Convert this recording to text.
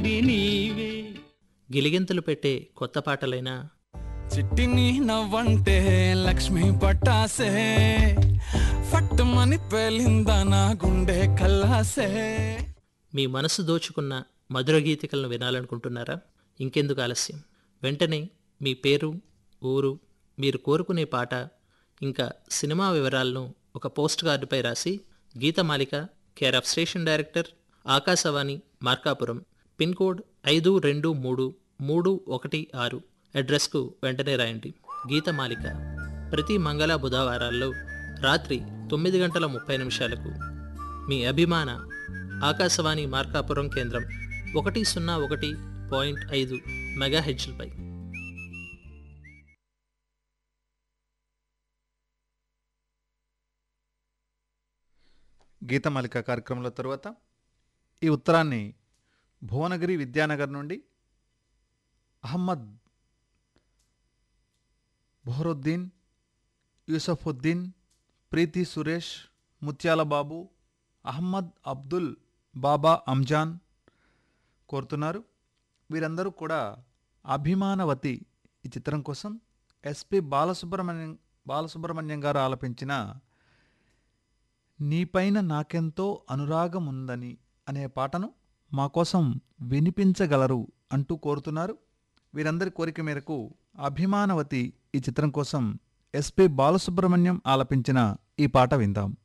నీవే గిలిగింతలు పెట్టే కొత్త పాటలైనా చిట్టిని నవ్వంటే లక్ష్మి పట్టాసే ఫట్టుమని పేలిందా నా గుండె కల్లాసే మీ మనసు దోచుకున్న మధుర గీతికలను వినాలనుకుంటున్నారా ఇంకెందుకు ఆలస్యం వెంటనే మీ పేరు ఊరు మీరు కోరుకునే పాట ఇంకా సినిమా వివరాలను ఒక పోస్ట్ కార్డుపై రాసి Geethamalika care of station director Akashvani Markapuram pin code ఐదు రెండు మూడు మూడు ఒకటి ఆరు అడ్రస్కు వెంటనే రాయండి గీతమాలిక ప్రతి మంగళ బుధవారాల్లో రాత్రి తొమ్మిది గంటల ముప్పై నిమిషాలకు మీ అభిమాన ఆకాశవాణి మార్కాపురం కేంద్రం ఒకటి సున్నా ఒకటి పాయింట్ ఐదు మెగా హెచ్లపై గీతమాలిక కార్యక్రమంలో తరువాత ఈ ఉత్తరాన్ని భువనగిరి విద్యానగర్ నుండి అహ్మద్ బొహరుద్దీన్ యూసఫుద్దీన్ ప్రీతి సురేష్ ముత్యాల బాబు అహ్మద్ అబ్దుల్ బాబా అంజాన్ కోరుతున్నారు వీరందరూ కూడా అభిమానవతి ఈ చిత్రం కోసం ఎస్పి బాలసుబ్రహ్మణ్యం బాలసుబ్రహ్మణ్యం గారు ఆలపించిన నీపైన నాకెంతో అనురాగం ఉందని అనే పాటను మా కోసం వినిపించగలరు అంటూ కోరుతున్నారు వీరందరి కోరిక మేరకు అభిమానవతి ఈ చిత్రం కోసం ఎస్పి బాలసుబ్రహ్మణ్యం ఆలపించిన ఈ పాట విందాం